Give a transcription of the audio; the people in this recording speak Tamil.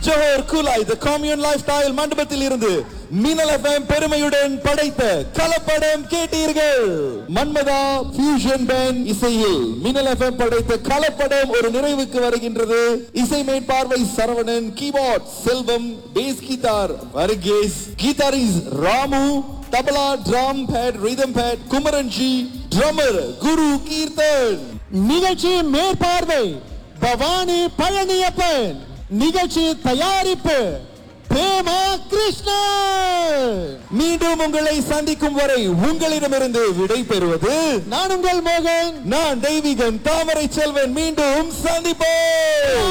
Johor Kulai the Commune Lifestyle மண்டபத்தில் இருந்து மினல் எஃப்எம் பெருமையுடன் படைத்த கலப்படம் கேட்டீர்கள் மன்மதா ஃபியூஷன் பேண்ட் இசையில் மினல் எஃப்எம் படைத்த கலப்படம் ஒரு நிறைவுக்கு வருகின்றது இசை மேற்பார்வை Saravanan keyboard Selvam bass guitar Varghese guitarist Ramu tabla drum pad rhythm pad Kumaranji drummer Guru Keerthan நிகழ்ச்சி மேற்பார்வை பவானி பழனியப்பன் நிகழ்ச்சி தயாரிப்பு பிரேமா கிருஷ்ணன் மீண்டும் உங்களை சந்திக்கும் வரை உங்களிடமிருந்து விடை பெறுவது நான் உங்கள் மோகன் நான் தெய்வீகன் தாமரை செல்வன் மீண்டும் சந்திப்போம்